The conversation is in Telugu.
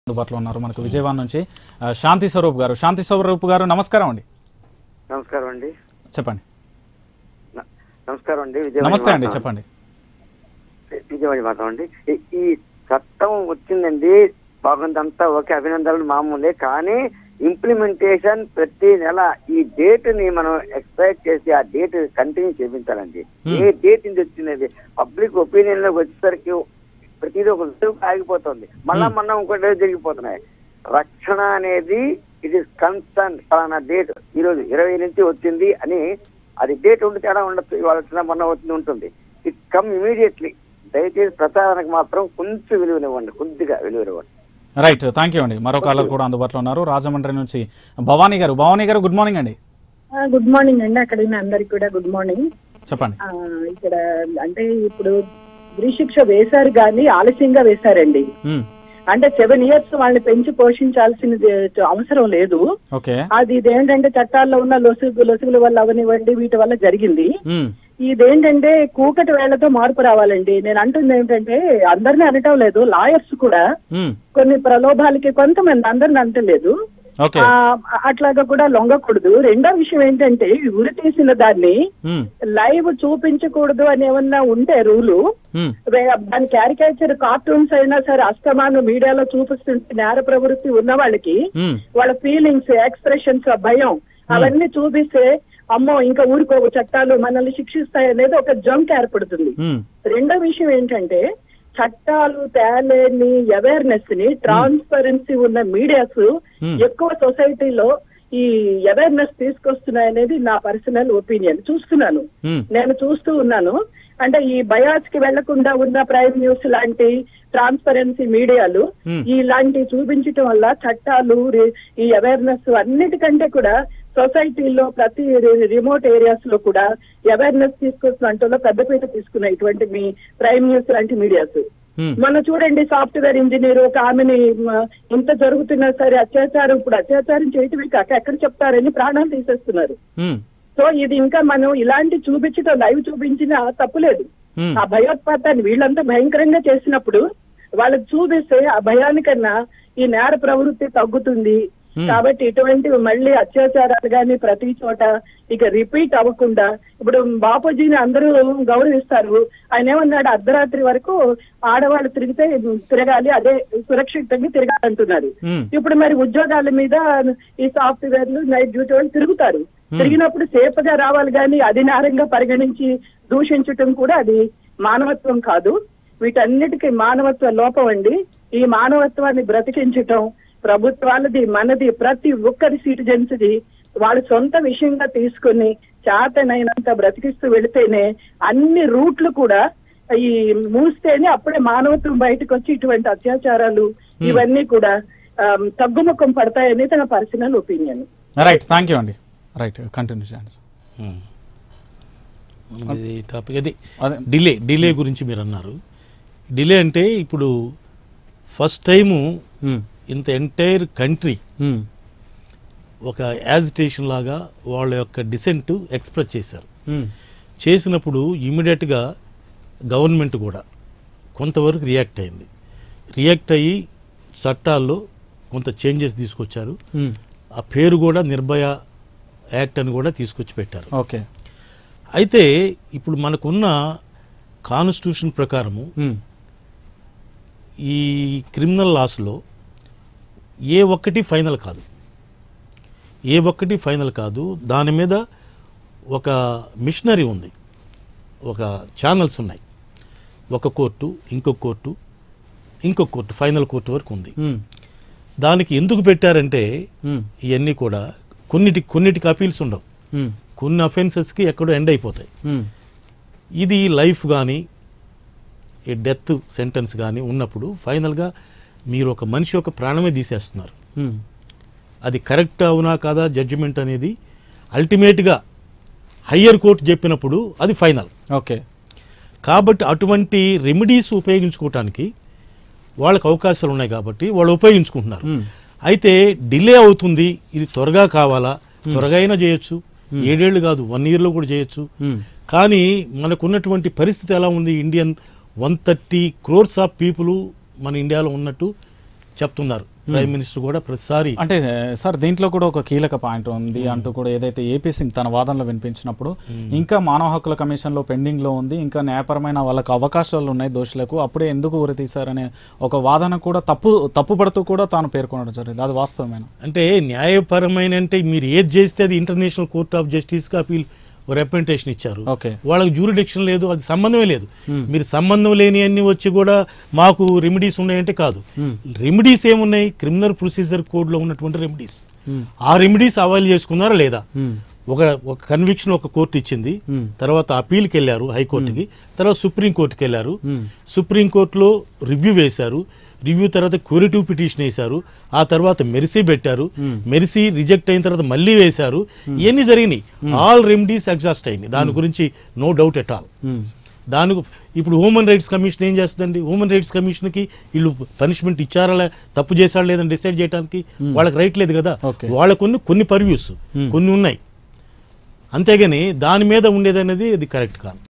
అందుబాటులో ఉన్నారు మనకు విజయవాడ నుంచి ఆ, శాంతి స్వరూప్ గారు శాంతి స్వరూప్ గారు నమస్కారం అండి నమస్కారం అండి చెప్పండి న- నమస్కారం అండి విజయవాడ నమస్తే అండి మాట్లాడు- చెప్పండి విజయవాడ మాట్లాడండి ఈ- ఈ చట్టం వచ్చిందండి బాగుందంతా ఓకే అభినందనలు మామూలే కానీ ఇంప్లిమెంటేషన్ ప్రతి నెల ఈ డేట్ ని మనం ఎక్స్పెక్ట్ చేసి ఆ డేట్ కంటిన్యూ చేయించాలండి Hmm. ఏ డేట్ నుంచి వచ్చినది పబ్లిక్ ఒపీనియన్ లోకి వచ్చేసరికి ప్రతిదీ ఒక విషయం ఆగిపోతుంది మళ్ళా Hmm. మొన్న ఇంకోటి జరిగిపోతున్నాయి రక్షణ అనేది ఇట్ ఇస్ కన్సర్న్ ఫలానా డేట్ ఈ రోజు ఇరవై నుంచి వచ్చింది అని అది డేట్ ఉండి తేడా ఉండొచ్చు ఇవాళ వచ్చినా మొన్న వచ్చింది ఉంటుంది ఇట్ కమ్ ఇమీడియట్లీ దయచేసి ప్రచారానికి మాత్రం కొంచెం విలువనివ్వండి కొద్దిగా విలువనివ్వండి రైట్ థ్యాంక్ యూ అండి మరో కాలర్ కూడా అందుబాటులో ఉన్నారు రాజమండ్రి నుంచి భవానీ గారు భవానీ గారు గుడ్ మార్నింగ్ అండి ఆ, గుడ్ మార్నింగ్ అండి అక్కడ ఉన్న అందరికి కూడా గుడ్ మార్నింగ్ చెప్పండి ఆ, ఇక్కడ అంటే ఇప్పుడు ఉరిశిక్ష వేశారు కానీ ఆలస్యంగా వేశారండి మ్మ్. అంటే సెవెన్ ఇయర్స్ వాళ్ళని పెంచి పోషించాల్సిన అవసరం లేదు ఓకే అది ఇదేంటంటే చట్టాల్లో ఉన్న లొసుగు లొసుగుల వల్ల అవనివ్వండి వీటి వల్ల జరిగింది మ్మ్. ఇదేంటంటే కూకటి వేళ్లతో మార్పు రావాలండి నేను అంటుంది ఏంటంటే అందరినీ అనటం లేదు లాయర్స్ కూడా మ్మ్. కొన్ని ప్రలోభాలకి కొంతమంది అందరిని అంటలేదు ఓకే ఆ, అట్లాగా కూడా లొంగకూడదు రెండో విషయం ఏంటంటే ఈ ఉరి తీసిన దాన్ని మ్మ్. లైవ్ చూపించకూడదు అని ఏమన్నా ఉంటే రూలు మ్మ్. వే- దాని క్యారికేచర్ కార్టూన్స్ అయినా సరే అస్తమానం మీడియాలో చూపిస్తుంటే నేర ప్రవృత్తి ఉన్న వాళ్ళకి మ్మ్. వాళ్ళ ఫీలింగ్స్ ఎక్స్ప్రెషన్స్ భయం అవన్నీ చూపిస్తే అమ్మో ఇంకా ఊరుకో చట్టాలు మనల్ని శిక్షిస్తాయి అనేది ఒక జంక్ ఏర్పడుతుంది మ్మ్. రెండో విషయం ఏంటంటే చట్టాలు తేలేని అవేర్నెస్ ని ట్రాన్స్పరెన్సీ ఉన్న మీడియాస్ Hmm. ఎక్కువ సొసైటీలో ఈ అవేర్నెస్ తీసుకొస్తున్నాయనేది నా పర్సనల్ ఒపీనియన్ చూస్తున్నాను మ్మ్. నేను చూస్తూ ఉన్నాను అంటే ఈ బయాస్ కి వెళ్లకుండా ఉన్న ప్రైమ్ న్యూస్ లాంటి ట్రాన్స్పరెన్సీ మీడియాలు Hmm. ఇలాంటి చూపించటం వల్ల చట్టాలు రి- ఈ అవేర్నెస్ అన్నిటికంటే కూడా సొసైటీలో ప్రతి రి- రిమోట్ ఏరియాస్ లో కూడా అవేర్నెస్ తీసుకొస్తున్న పెద్దపీట తీసుకున్న ఇటువంటి మీ ప్రైమ్ న్యూస్ లాంటి మీడియాస్ మ్మ్. మన చూడండి సాఫ్ట్వేర్ ఇంజనీర్ ఒక ఆమెని మ, ఇంత జరుగుతున్నా సరే అత్యాచారం ఇప్పుడు అత్యాచారం చేయటమే కాక ఎక్కడ చెప్తారని ప్రాణాలు తీసేస్తున్నారు మ్మ్. సో ఇది ఇంకా మనం ఇలాంటి చూపించడం లైవ్ చూపించినా తప్పులేదు మ్మ్. ఆ భయోత్పాతాన్ని వీళ్ళంతా భయంకరంగా చేసినప్పుడు వాళ్ళకి చూపిస్తే ఆ భయానికన్నా ఈ నేర ప్రవృత్తి తగ్గుతుంది Hmm. కాబట్టి ఇటువంటివి మళ్ళీ అత్యాచారాలు గాని ప్రతి చోట ఇక రిపీట్ అవ్వకుండా ఇప్పుడు బాపూజీని అందరూ గౌరవిస్తారు ఆయన ఏమన్నాడు అర్ధరాత్రి వరకు ఆడవాళ్ళు తిరిగితే తిరగాలి అదే సురక్షితంగా తిరగాలంటున్నారు మ్మ్. ఇప్పుడు మరి ఉద్యోగాల మీద ఈ సాఫ్ట్వేర్లు నైట్ డ్యూటీ వాళ్ళు తిరుగుతారు తిరిగినప్పుడు సేఫ్ గా రావాలి కానీ అధినారంగా పరిగణించి దూషించటం కూడా అది మానవత్వం కాదు వీటన్నిటికీ మానవత్వ లోపం అండి ఈ మానవత్వాన్ని బ్రతికించటం ప్రభుత్వాలది మనది ప్రతి ఒక్కరి సిటిజన్స్ ది వాళ్ళ సొంత విషయంగా తీసుకుని చేతనైనంత బ్రతికిస్తూ వెళితేనే అన్ని రూట్లు కూడా ఈ మూస్తేనే అప్పుడే మానవత్వం బయటకు వచ్చి ఇటువంటి అత్యాచారాలు ఇవన్నీ కూడా ఆమ్, తగ్గుముఖం పడతాయనేది నా personal opinion right thank you అండి రైట్ కంటిన్యూ చేయండి సార్. ఇది టాపిక్ అది అదే డిలే డిలే గురించి మీరు అన్నారు డిలే అంటే ఇప్పుడు ఫస్ట్ టైము మ్మ్. ఇంత ఎంటైర్ కంట్రీ మ్మ్. ఒక యాజిటేషన్ లాగా వాళ్ళ యొక్క డిసెంట్ ఎక్స్ప్రెస్ చేశారు మ్మ్. చేసినప్పుడు ఇమీడియట్గా గవర్నమెంట్ కూడా కొంతవరకు రియాక్ట్ అయింది రియాక్ట్ అయ్యి చట్టాల్లో కొంత చేంజెస్ తీసుకొచ్చారు మ్మ్. ఆ పేరు కూడా నిర్భయ యాక్ట్ అని కూడా తీసుకొచ్చి పెట్టారు ఓకే అయితే ఇప్పుడు మనకున్న కాన్స్టిట్యూషన్ ప్రకారము మ్మ్. ఈ క్రిమినల్ లాస్లో ఏ ఒక్కటి ఫైనల్ కాదు ఏ ఒక్కటి ఫైనల్ కాదు దాని మీద ఒక మిషనరీ ఉంది ఒక ఛానల్స్ ఉన్నాయి ఒక కోర్టు ఇంకొక కోర్టు ఇంకొక కోర్టు ఫైనల్ కోర్టు వరకు ఉంది మ్మ్. దానికి ఎందుకు పెట్టారంటే మ్మ్. ఇవన్నీ కూడా కొన్నిటి కొన్నిటికి అపీల్స్ ఉండవు మ్మ్. కొన్ని అఫెన్సెస్కి ఎక్కడో ఎండ్ అయిపోతాయి మ్మ్. ఇది లైఫ్ కానీ ఈ డెత్ సెంటెన్స్ కానీ ఉన్నప్పుడు ఫైనల్గా మీరు ఒక మనిషి యొక్క ప్రాణమే తీసేస్తున్నారు మ్మ్. అది కరెక్ట్ అవునా కాదా జడ్జిమెంట్ అనేది అల్టిమేట్గా హయ్యర్ కోర్టు చెప్పినప్పుడు అది ఫైనల్ ఓకే కాబట్టి అటువంటి రెమెడీస్ ఉపయోగించుకోవటానికి వాళ్ళకి అవకాశాలు ఉన్నాయి కాబట్టి వాళ్ళు ఉపయోగించుకుంటున్నారు మ్మ్. అయితే డిలే అవుతుంది ఇది త్వరగా కావాలా త్వరగా అయినా చేయొచ్చు ఏడేళ్లు కాదు వన్ ఇయర్లో కూడా చేయొచ్చు మ్మ్. కానీ మనకున్నటువంటి పరిస్థితి ఎలా ఉంది Indian one thirty crores of people మన ఇండియాలో ఉన్నట్టు చెప్తున్నారు ప్రైమ్ మినిస్టర్ కూడా ప్రతిసారి అంటే సార్ దీంట్లో కూడా ఒక కీలక పాయింట్ ఉంది అంటూ కూడా ఏదైతే ఏపీ సింగ్ తన వాదనలో వినిపించినప్పుడు ఇంకా మానవ హక్కుల కమిషన్ లో పెండింగ్ లో ఉంది ఇంకా న్యాయపరమైన వాళ్ళకు అవకాశాలు ఉన్నాయి దోషులకు అప్పుడే ఎందుకు ఉరి తీశారనే ఒక వాదన కూడా తప్పు తప్పు పడుతూ కూడా తాను పేర్కొనడం జరిగింది అది వాస్తవమేనా అంటే న్యాయపరమైన అంటే మీరు ఏది చేస్తే అది ఇంటర్నేషనల్ కోర్ట్ ఆఫ్ జస్టిస్కి అపీల్ రిప్రజెంటేషన్ ఇచ్చారు ఓకే వాళ్ళకి జ్యూరిడిక్షన్ లేదు అది సంబంధమే లేదు మీరు సంబంధం లేని అన్ని వచ్చి కూడా మాకు రెమెడీస్ ఉన్నాయంటే కాదు రెమెడీస్ ఏమున్నాయి క్రిమినల్ ప్రొసీజర్ కోడ్లో ఉన్నటువంటి రెమెడీస్ ఆ రెమెడీస్ అవైల్ చేసుకున్నారా లేదా ఒక ఒక కన్విక్షన్ ఒక కోర్టు ఇచ్చింది తర్వాత అపీల్కి వెళ్ళారు హైకోర్టుకి తర్వాత సుప్రీం కోర్టుకి వెళ్ళారు సుప్రీం కోర్టులో రివ్యూ వేశారు రివ్యూ తర్వాత క్యూరిటివ్ పిటిషన్ వేశారు ఆ తర్వాత మెరిసీ పెట్టారు మెరిసీ రిజెక్ట్ అయిన తర్వాత మళ్ళీ వేశారు ఇవన్నీ జరిగినాయి ఆల్ రెమెడీస్ ఎగ్జాస్ట్ అయినాయి దాని గురించి నో డౌట్ ఎట్ ఆల్ దాని ఇప్పుడు హ్యూమన్ రైట్స్ కమిషన్ ఏం చేస్తుందండి హ్యూమన్ రైట్స్ కమిషన్కి వీళ్ళు పనిష్మెంట్ ఇచ్చారా లే- తప్పు చేశారా లేదని డిసైడ్ చేయడానికి వాళ్ళకి రైట్ లేదు కదా Okay. వాళ్ళకు కొన్ని కొన్ని పర్వ్యూస్ కొన్ని ఉన్నాయి అంతేగాని దాని మీద ఉండేది అనేది అది కరెక్ట్ కాదు